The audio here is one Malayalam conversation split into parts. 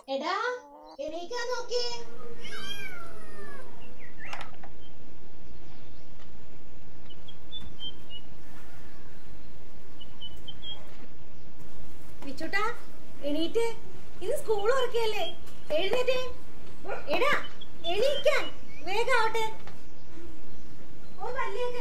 എടാ എണീക്കാൻ നോക്കി വിച്ചുട്ടാ എണീറ്റ് ഇത് സ്കൂൾ ഉറക്കിയല്ലേ എഴുന്നേറ്റേ എടാ എണീക്കാൻ വേഗം ആവട്ടെ ഓ പല്ലിയൊക്കെ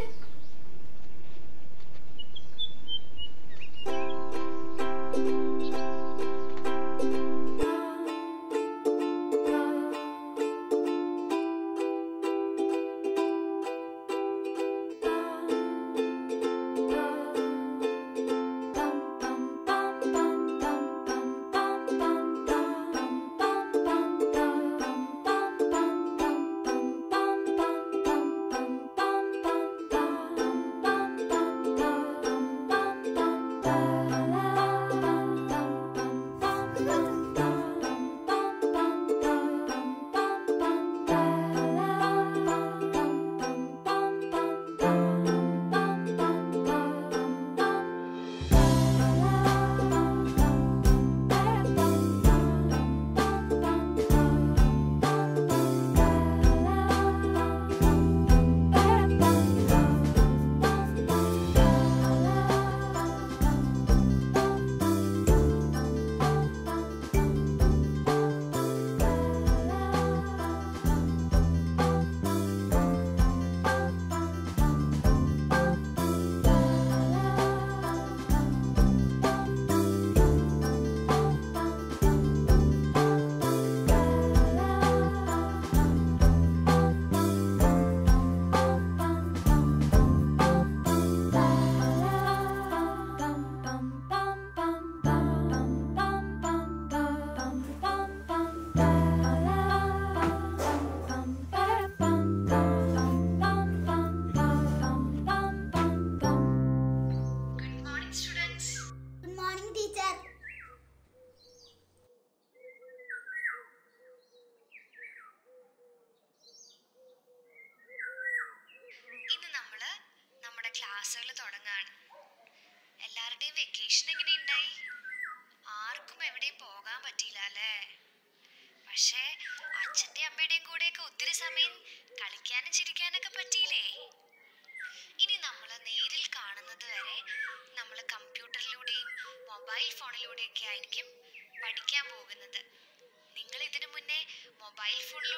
Good morning, students. Good morning teacher ഇന്ന് നമ്മള് നമ്മുടെ ക്ലാസ്സുകൾ തുടങ്ങാണ് എല്ലാവരുടെയും വെക്കേഷൻ എങ്ങനെ ഉണ്ടായി ആർക്കും എവിടെയും പോകാൻ പറ്റിയില്ല അല്ലേ പക്ഷേ അച്ഛന്റെ അമ്മയുടെയും കൂടെയൊക്കെ ഒത്തിരി സമയം കളിക്കാനും ചിരിക്കാനൊക്കെ പറ്റിയില്ലേ ഇനി നമ്മൾ നേരിൽ കാണുന്നത് വരെ നമ്മൾ കമ്പ്യൂട്ടറിലൂടെയും മൊബൈൽ ഫോണിലൂടെയൊക്കെ ആയിരിക്കും പഠിക്കാൻ പോകുന്നത് നിങ്ങൾ ഇതിനു മുന്നേ മൊബൈൽ ഫോണിലൂടെ